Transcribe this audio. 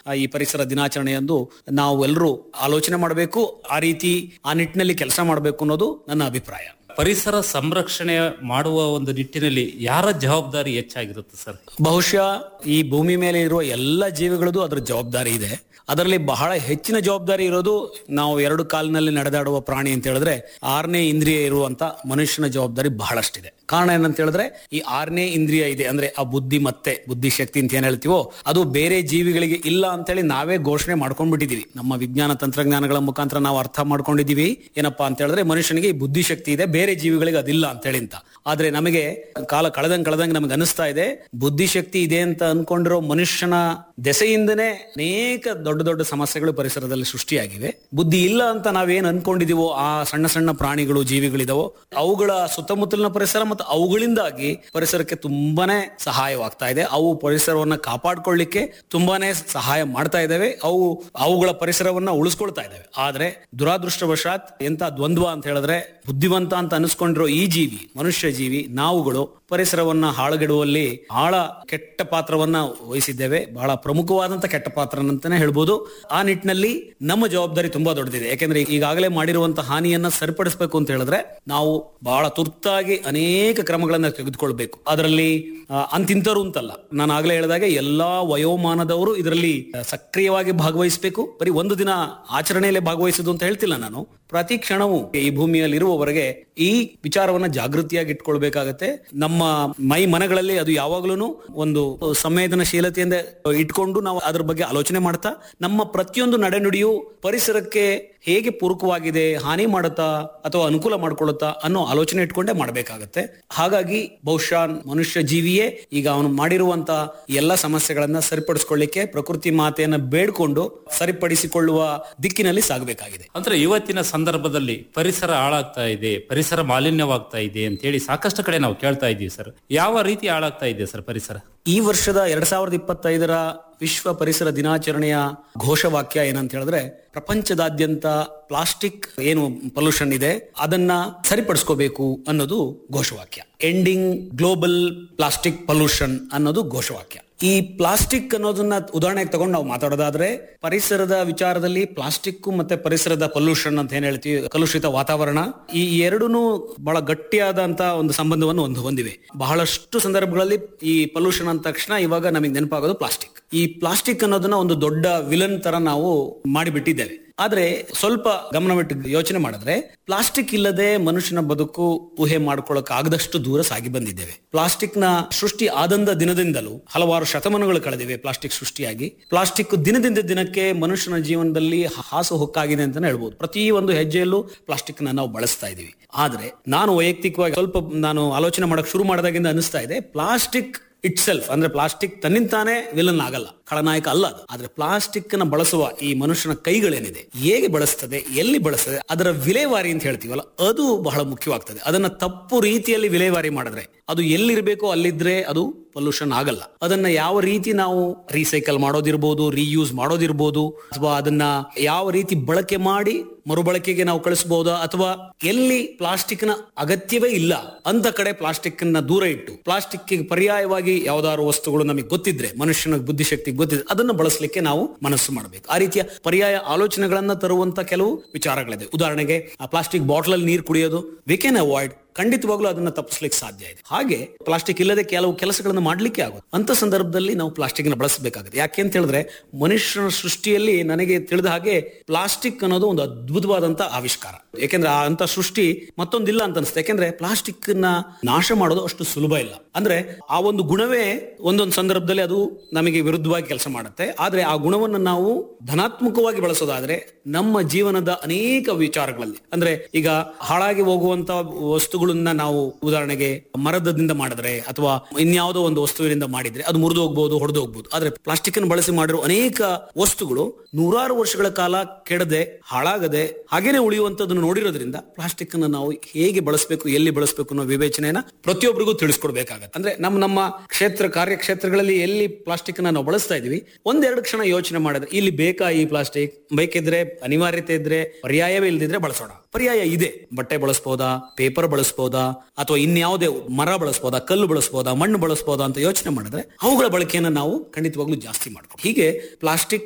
ಆ, ಈ ಪರಿಸರ ದಿನಾಚರಣೆಯಂದು ನಾವು ಎಲ್ಲರೂ ಆಲೋಚನೆ ಮಾಡಬೇಕು ಆ ರೀತಿ ಆ ನಿಟ್ಟಿನಲ್ಲಿ ಕೆಲಸ ಮಾಡಬೇಕು ಅನ್ನೋದು ನನ್ನ ಅಭಿಪ್ರಾಯ ಪರಿಸರ ಸಂರಕ್ಷಣೆ ಮಾಡುವ ಒಂದು ನಿಟ್ಟಿನಲ್ಲಿ ಯಾರ ಜವಾಬ್ದಾರಿ ಹೆಚ್ಚಾಗಿರುತ್ತೆ ಸರ್ ಬಹುಶಃ ಈ ಭೂಮಿ ಮೇಲೆ ಇರುವ ಎಲ್ಲ ಜೀವಿಗಳದ್ದು ಅದರ ಜವಾಬ್ದಾರಿ ಇದೆ ಅದರಲ್ಲಿ ಬಹಳ ಹೆಚ್ಚಿನ ಜವಾಬ್ದಾರಿ ಇರೋದು ನಾವು ಎರಡು ಕಾಲಿನಲ್ಲಿ ನಡೆದಾಡುವ ಪ್ರಾಣಿ ಅಂತ ಹೇಳಿದ್ರೆ ಆರನೇ ಇಂದ್ರಿಯ ಇರುವಂತ ಮನುಷ್ಯನ ಜವಾಬ್ದಾರಿ ಬಹಳಷ್ಟಿದೆ ಕಾರಣ ಏನಂತ ಹೇಳಿದ್ರೆ ಈ ಆರನೇ ಇಂದ್ರಿಯ ಇದೆ ಅಂದ್ರೆ ಆ ಬುದ್ಧಿ ಮತ್ತೆ ಬುದ್ಧಿಶಕ್ತಿ ಅಂತ ಏನ್ ಹೇಳ್ತೀವೋ ಅದು ಬೇರೆ ಜೀವಿಗಳಿಗೆ ಇಲ್ಲ ಅಂತೇಳಿ ನಾವೇ ಘೋಷಣೆ ಮಾಡ್ಕೊಂಡ್ಬಿಟ್ಟಿದೀವಿ ನಮ್ಮ ವಿಜ್ಞಾನ ತಂತ್ರಜ್ಞಾನಗಳ ಮುಖಾಂತರ ನಾವು ಅರ್ಥ ಮಾಡ್ಕೊಂಡಿದೀವಿ ಏನಪ್ಪಾ ಅಂತ ಹೇಳಿದ್ರೆ ಮನುಷ್ಯನಿಗೆ ಈ ಬುದ್ಧಿಶಕ್ತಿ ಇದೆ ಬೇರೆ ಜೀವಿಗಳಿಗೆ ಅದಿಲ್ಲ ಅಂತ ಹೇಳಿ ಅಂತ ಆದ್ರೆ ನಮಗೆ ಕಾಲ ಕಳೆದಂಗ್ ಕಳೆದಂಗ್ ನಮಗೆ ಅನಿಸ್ತಾ ಇದೆ ಬುದ್ಧಿಶಕ್ತಿ ಇದೆ ಅಂತ ಅನ್ಕೊಂಡಿರೋ ಮನುಷ್ಯನ ದೆಸೆಯಿಂದನೇ ಅನೇಕ ದೊಡ್ಡ ದೊಡ್ಡ ಸಮಸ್ಯೆಗಳು ಪರಿಸರದಲ್ಲಿ ಸೃಷ್ಟಿಯಾಗಿವೆ ಬುದ್ಧಿ ಇಲ್ಲ ಅಂತ ನಾವೇನ್ ಅನ್ಕೊಂಡಿದೀವೋ ಆ ಸಣ್ಣ ಸಣ್ಣ ಪ್ರಾಣಿಗಳು ಜೀವಿಗಳಿದಾವೋ ಅವುಗಳ ಸುತ್ತಮುತ್ತಲಿನ ಪರಿಸರ ಮತ್ತು ಅವುಗಳಿಂದಾಗಿ ಪರಿಸರಕ್ಕೆ ತುಂಬಾನೇ ಸಹಾಯವಾಗ್ತಾ ಇದೆ ಅವು ಪರಿಸರವನ್ನ ಕಾಪಾಡ್ಕೊಳ್ಳಿಕ್ಕೆ ತುಂಬಾನೇ ಸಹಾಯ ಮಾಡ್ತಾ ಇದ್ದಾವೆ ಅವು ಅವುಗಳ ಪರಿಸರವನ್ನ ಉಳಿಸ್ಕೊಳ್ತಾ ಇದ್ದಾವೆ ಆದ್ರೆ ದುರಾದೃಷ್ಟವಶಾತ್ ಎಂತ ದ್ವಂದ್ವ ಅಂತ ಹೇಳಿದ್ರೆ ಬುದ್ಧಿವಂತ ಅಂತ ಅನಿಸ್ಕೊಂಡಿರೋ ಈ ಜೀವಿ ಮನುಷ್ಯ ಜೀವಿ ನಾವುಗಳು ಪರಿಸರವನ್ನ ಹಾಳುಗೆಡುವಲ್ಲಿ ಬಹಳ ಕೆಟ್ಟ ಪಾತ್ರವನ್ನ ವಹಿಸಿದ್ದೇವೆ ಬಹಳ ಪ್ರಮುಖವಾದಂತ ಕೆಟ್ಟ ಪಾತ್ರ ಅಂತಾನೆ ಹೇಳ್ಬೋದು ಆ ನಿಟ್ಟಿನಲ್ಲಿ ನಮ್ಮ ಜವಾಬ್ದಾರಿ ತುಂಬಾ ದೊಡ್ಡದಿದೆ ಯಾಕೆಂದ್ರೆ ಈಗಾಗಲೇ ಮಾಡಿರುವಂತಹ ಹಾನಿಯನ್ನ ಸರಿಪಡಿಸಬೇಕು ಅಂತ ಹೇಳಿದ್ರೆ ನಾವು ಬಹಳ ತುರ್ತಾಗಿ ಅನೇಕ ಕ್ರಮಗಳನ್ನ ತೆಗೆದುಕೊಳ್ಬೇಕು ಅದರಲ್ಲಿ ಆ, ಅಂತಿಂತರು ಅಂತಲ್ಲ ನಾನು ಆಗ್ಲೇ ಹೇಳಿದಾಗೆ ಎಲ್ಲಾ ವಯೋಮಾನದವರು ಇದರಲ್ಲಿ ಆ, ಸಕ್ರಿಯವಾಗಿ ಭಾಗವಹಿಸಬೇಕು ಬರೀ ಒಂದು ದಿನ ಆಚರಣೆಯಲ್ಲಿ ಭಾಗವಹಿಸುದು ಅಂತ ಹೇಳ್ತಿಲ್ಲ ನಾನು ಪ್ರತಿ ಕ್ಷಣವೂ ಈ ಭೂಮಿಯಲ್ಲಿ ಇರುವವರೆಗೆ ಈ ವಿಚಾರವನ್ನ ಜಾಗೃತಿಯಾಗಿ ಇಟ್ಕೊಳ್ಬೇಕಾಗತ್ತೆ ನಮ್ಮ ಮೈ ಮನಗಳಲ್ಲಿ ಅದು ಯಾವಾಗ್ಲೂ ಒಂದು ಸಂವೇದನಶೀಲತೆಯಿಂದ ಇಟ್ಕೊಂಡು ನಾವು ಅದ್ರ ಬಗ್ಗೆ ಆಲೋಚನೆ ಮಾಡ್ತಾ ನಮ್ಮ ಪ್ರತಿಯೊಂದು ನಡೆನುಡಿಯು ಪರಿಸರಕ್ಕೆ ಹೇಗೆ ಪೂರಕವಾಗಿದೆ ಹಾನಿ ಮಾಡುತ್ತಾ ಅಥವಾ ಅನುಕೂಲ ಮಾಡ್ಕೊಳ್ಳುತ್ತಾ ಅನ್ನೋ ಆಲೋಚನೆ ಇಟ್ಕೊಂಡೇ ಮಾಡಬೇಕಾಗತ್ತೆ ಹಾಗಾಗಿ ಬಹುಶಃ ಮನುಷ್ಯ ಜೀವಿಯೇ ಈಗ ಅವನು ಮಾಡಿರುವಂತ ಎಲ್ಲ ಸಮಸ್ಯೆಗಳನ್ನ ಸರಿಪಡಿಸ್ಕೊಳ್ಳಿಕ್ಕೆ ಪ್ರಕೃತಿ ಮಾತೆಯನ್ನ ಬೇಡ್ಕೊಂಡು ಸರಿಪಡಿಸಿಕೊಳ್ಳುವ ದಿಕ್ಕಿನಲ್ಲಿ ಸಾಗಬೇಕಾಗಿದೆ ಅಂದ್ರೆ ಇವತ್ತಿನ ಸಂದರ್ಭದಲ್ಲಿ ಪರಿಸರ ಹಾಳಾಗ್ತಾ ಇದೆ ಪರಿಸರ ಮಾಲಿನ್ಯವಾಗ್ತಾ ಇದೆ ಅಂತ ಹೇಳಿ ಸಾಕಷ್ಟು ಕಡೆ ನಾವು ಕೇಳ್ತಾ ಇದ್ದೀವಿ ಸರ್ ಯಾವ ರೀತಿ ಹಾಳಾಗ್ತಾ ಇದೆ ಸರ್ ಪರಿಸರ ಈ ವರ್ಷದ ಎರಡ್ ಸಾವಿರದ ಇಪ್ಪತ್ತೈದರ ವಿಶ್ವ ಪರಿಸರ ದಿನಾಚರಣೆಯ ಘೋಷವಾಕ್ಯ ಏನಂತ ಹೇಳಿದ್ರೆ ಪ್ರಪಂಚದಾದ್ಯಂತ ಪ್ಲಾಸ್ಟಿಕ್ ಏನು ಪೊಲ್ಯೂಷನ್ ಇದೆ ಅದನ್ನ ಸರಿಪಡಿಸ್ಕೋಬೇಕು ಅನ್ನೋದು ಘೋಷವಾಕ್ಯ ಎಂಡಿಂಗ್ ಗ್ಲೋಬಲ್ ಪ್ಲಾಸ್ಟಿಕ್ ಪೊಲ್ಯೂಷನ್ ಅನ್ನೋದು ಘೋಷವಾಕ್ಯ ಈ ಪ್ಲಾಸ್ಟಿಕ್ ಅನ್ನೋದನ್ನ ಉದಾಹರಣೆಗೆ ತಗೊಂಡು ನಾವು ಮಾತಾಡೋದಾದ್ರೆ ಪರಿಸರದ ವಿಚಾರದಲ್ಲಿ ಪ್ಲಾಸ್ಟಿಕ್ ಮತ್ತೆ ಪರಿಸರದ ಪೊಲ್ಯೂಷನ್ ಅಂತ ಏನ್ ಹೇಳ್ತೀವಿ ಕಲುಷಿತ ವಾತಾವರಣ ಈ ಎರಡೂನು ಬಹಳ ಗಟ್ಟಿಯಾದಂತ ಒಂದು ಸಂಬಂಧವನ್ನು ಒಂದು ಹೊಂದಿವೆ ಬಹಳಷ್ಟು ಸಂದರ್ಭಗಳಲ್ಲಿ ಈ ಪೊಲ್ಯೂಷನ್ ಅಂದ ತಕ್ಷಣ ಇವಾಗ ನಮಗೆ ನೆನಪಾಗೋದು ಪ್ಲಾಸ್ಟಿಕ್ ಈ ಪ್ಲಾಸ್ಟಿಕ್ ಅನ್ನೋದನ್ನ ಒಂದು ದೊಡ್ಡ ವಿಲನ್ ತರ ನಾವು ಮಾಡಿಬಿಟ್ಟಿದ್ದೇವೆ ಆದ್ರೆ ಸ್ವಲ್ಪ ಗಮನವಿಟ್ಟು ಯೋಚನೆ ಮಾಡಿದ್ರೆ ಪ್ಲಾಸ್ಟಿಕ್ ಇಲ್ಲದೆ ಮನುಷ್ಯನ ಬದುಕು ಊಹೆ ಮಾಡ್ಕೊಳ್ಳೋಕೆ ಆಗದಷ್ಟು ದೂರ ಸಾಗಿ ಬಂದಿದ್ದೇವೆ ಪ್ಲಾಸ್ಟಿಕ್ ನ ಸೃಷ್ಟಿ ಆದಂದ ದಿನದಿಂದಲೂ ಹಲವಾರು ಶತಮಾನಗಳು ಕಳೆದಿವೆ ಪ್ಲಾಸ್ಟಿಕ್ ಸೃಷ್ಟಿಯಾಗಿ ಪ್ಲಾಸ್ಟಿಕ್ ದಿನದಿಂದ ದಿನಕ್ಕೆ ಮನುಷ್ಯನ ಜೀವನದಲ್ಲಿ ಹಾಸು ಹೊಕ್ಕಾಗಿದೆ ಅಂತಾನೆ ಹೇಳ್ಬೋದು ಪ್ರತಿ ಒಂದು ಹೆಜ್ಜೆಯಲ್ಲೂ ಪ್ಲಾಸ್ಟಿಕ್ ನ ನಾವು ಬಳಸ್ತಾ ಇದೀವಿ ಆದ್ರೆ ನಾನು ವೈಯಕ್ತಿಕವಾಗಿ ಸ್ವಲ್ಪ ನಾನು ಆಲೋಚನೆ ಮಾಡಕ್ ಶುರು ಮಾಡಿದಾಗಿಂದ ಅನಿಸ್ತಾ ಇದೆ ಪ್ಲಾಸ್ಟಿಕ್ ಇಟ್ ಸೆಲ್ಫ್ ಅಂದ್ರೆ ಪ್ಲಾಸ್ಟಿಕ್ ತನ್ನಿಂತಾನೇ ವಿಲನ್ ಆಗಲ್ಲ ಖಳನಾಯಕ ಅಲ್ಲ ಅದು ಆದ್ರೆ ಪ್ಲಾಸ್ಟಿಕ್ ನ ಬಳಸುವ ಈ ಮನುಷ್ಯನ ಕೈಗಳೇನಿದೆ ಹೇಗೆ ಬಳಸ್ತದೆ ಎಲ್ಲಿ ಬಳಸ್ತದೆ ಅದರ ವಿಲೇವಾರಿ ಅಂತ ಹೇಳ್ತೀವಲ್ಲ ಅದು ಬಹಳ ಮುಖ್ಯವಾಗ್ತದೆ ಅದನ್ನ ತಪ್ಪು ರೀತಿಯಲ್ಲಿ ವಿಲೇವಾರಿ ಮಾಡಿದ್ರೆ ಅದು ಎಲ್ಲಿರ್ಬೇಕೋ ಅಲ್ಲಿದ್ರೆ ಅದು ಪೊಲ್ಯೂಷನ್ ಆಗಲ್ಲ ಅದನ್ನ ಯಾವ ರೀತಿ ನಾವು ರೀಸೈಕಲ್ ಮಾಡೋದಿರ್ಬೋದು ರೀಯೂಸ್ ಮಾಡೋದಿರ್ಬೋದು ಅಥವಾ ಅದನ್ನ ಯಾವ ರೀತಿ ಬಳಕೆ ಮಾಡಿ ಮರುಬಳಕೆಗೆ ನಾವು ಕಳಿಸಬಹುದಾ ಅಥವಾ ಎಲ್ಲಿ ಪ್ಲಾಸ್ಟಿಕ್ ನ ಅಗತ್ಯವೇ ಇಲ್ಲ ಅಂತ ಕಡೆ ಪ್ಲಾಸ್ಟಿಕ್ ನ ದೂರ ಇಟ್ಟು ಪ್ಲಾಸ್ಟಿಕ್ ಪರ್ಯಾಯವಾಗಿ ಯಾವ್ದಾದ್ರು ವಸ್ತುಗಳು ನಮಗೆ ಗೊತ್ತಿದ್ರೆ ಮನುಷ್ಯನ ಬುದ್ಧಿಶಕ್ತಿ ಗೊತ್ತಿದ್ರೆ ಅದನ್ನ ಬಳಸಲಿಕ್ಕೆ ನಾವು ಮನಸ್ಸು ಮಾಡಬೇಕು ಆ ರೀತಿಯ ಪರ್ಯಾಯ ಆಲೋಚನೆಗಳನ್ನ ತರುವಂತ ಕೆಲವು ವಿಚಾರಗಳಿದೆ ಉದಾಹರಣೆಗೆ ಆ ಪ್ಲಾಸ್ಟಿಕ್ ಬಾಟಲ್ ಅಲ್ಲಿ ನೀರು ಕುಡಿಯೋದು ವಿ ಕ್ಯಾನ್ ಅವಾಯ್ಡ್ ಖಂಡಿತವಾಗ್ಲೂ ಅದನ್ನ ತಪ್ಪಿಸ್ಲಿಕ್ಕೆ ಸಾಧ್ಯ ಇದೆ ಹಾಗೆ ಪ್ಲಾಸ್ಟಿಕ್ ಇಲ್ಲದೆ ಕೆಲವು ಕೆಲಸಗಳನ್ನು ಮಾಡ್ಲಿಕ್ಕೆ ಆಗುತ್ತೆ ಅಂತ ಸಂದರ್ಭದಲ್ಲಿ ನಾವು ಪ್ಲಾಸ್ಟಿಕ್ ನ ಬಳಸಬೇಕಾಗುತ್ತೆ ಯಾಕೆ ಅಂತ ಹೇಳಿದ್ರೆ ಮನುಷ್ಯನ ಸೃಷ್ಟಿಯಲ್ಲಿ ನನಗೆ ತಿಳಿದ ಹಾಗೆ ಪ್ಲಾಸ್ಟಿಕ್ ಅನ್ನೋದು ಒಂದು ಅದ್ಭುತವಾದಂತ ಆವಿಷ್ಕಾರ ಯಾಕೆಂದ್ರೆ ಆ ಅಂತ ಸೃಷ್ಟಿ ಮತ್ತೊಂದಿಲ್ಲ ಅಂತ ಅನ್ಸುತ್ತೆ ಯಾಕೆಂದ್ರೆ ಪ್ಲಾಸ್ಟಿಕ್ ನ ನಾಶ ಮಾಡೋದು ಅಷ್ಟು ಸುಲಭ ಇಲ್ಲ ಅಂದ್ರೆ ಆ ಒಂದು ಗುಣವೇ ಒಂದೊಂದು ಸಂದರ್ಭದಲ್ಲಿ ಅದು ನಮಗೆ ವಿರುದ್ಧವಾಗಿ ಕೆಲಸ ಮಾಡುತ್ತೆ ಆದ್ರೆ ಆ ಗುಣವನ್ನು ನಾವು ಧನಾತ್ಮಕವಾಗಿ ಬಳಸೋದಾದ್ರೆ ನಮ್ಮ ಜೀವನದ ಅನೇಕ ವಿಚಾರಗಳಲ್ಲಿ ಅಂದ್ರೆ ಈಗ ಹಾಳಾಗಿ ಹೋಗುವಂತ ವಸ್ತುಗಳನ್ನ ನಾವು ಉದಾಹರಣೆಗೆ ಮರದದಿಂದ ಮಾಡಿದ್ರೆ ಅಥವಾ ಇನ್ಯಾವುದೋ ಒಂದು ವಸ್ತುವಿನಿಂದ ಮಾಡಿದ್ರೆ ಅದು ಮುರಿದು ಹೋಗ್ಬೋದು ಹೊಡೆದು ಹೋಗ್ಬೋದು ಆದ್ರೆ ಪ್ಲಾಸ್ಟಿಕ್ ಅನ್ನು ಬಳಸಿ ಮಾಡಿರೋ ಅನೇಕ ವಸ್ತುಗಳು ನೂರಾರು ವರ್ಷಗಳ ಕಾಲ ಕೆಡದೆ ಹಾಳಾಗದೆ ಹಾಗೇನೆ ಉಳಿಯುವಂತದನ್ನು ನೋಡಿರೋದ್ರಿಂದ ಪ್ಲಾಸ್ಟಿಕ್ ಅನ್ನು ನಾವು ಹೇಗೆ ಬಳಸಬೇಕು ಎಲ್ಲಿ ಬಳಸಬೇಕು ಅನ್ನೋ ವಿವೇಚನೆಯನ್ನ ಪ್ರತಿಯೊಬ್ಬರಿಗೂ ತಿಳಿಸ್ಕೊಡ್ಬೇಕಾಗತ್ತೆ ಅಂದ್ರೆ ನಮ್ಮ ನಮ್ಮ ಕ್ಷೇತ್ರ ಕಾರ್ಯಕ್ಷೇತ್ರಗಳಲ್ಲಿ ಎಲ್ಲಿ ಪ್ಲಾಸ್ಟಿಕ್ ಅನ್ನ ನಾವು ಬಳಸ್ತಾ ಇದೀವಿ ಒಂದೆರಡು ಕ್ಷಣ ಯೋಚನೆ ಮಾಡಿದ್ರೆ ಇಲ್ಲಿ ಬೇಕಾ ಈ ಪ್ಲಾಸ್ಟಿಕ್ ಬೇಕಿದ್ರೆ ಅನಿವಾರ್ಯತೆ ಇದ್ರೆ ಪರ್ಯಾಯವೇ ಇಲ್ದಿದ್ರೆ ಬಳಸೋಣ ಪರ್ಯಾಯ ಇದೆ ಬಟ್ಟೆ ಬಳಸ್ಬೋದಾ ಪೇಪರ್ ಬಳಸ್ಬೋದಾ ಅಥವಾ ಇನ್ಯಾವುದೇ ಮರ ಬಳಸ್ಬೋದಾ ಕಲ್ಲು ಬಳಸ್ಬೋದಾ ಮಣ್ಣು ಬಳಸ್ಬೋದಾ ಅಂತ ಯೋಚನೆ ಮಾಡಿದ್ರೆ ಅವುಗಳ ಬಳಕೆಯನ್ನ ನಾವು ಖಂಡಿತವಾಗ್ಲೂ ಜಾಸ್ತಿ ಮಾಡ್ಬೋದು ಹೀಗೆ ಪ್ಲಾಸ್ಟಿಕ್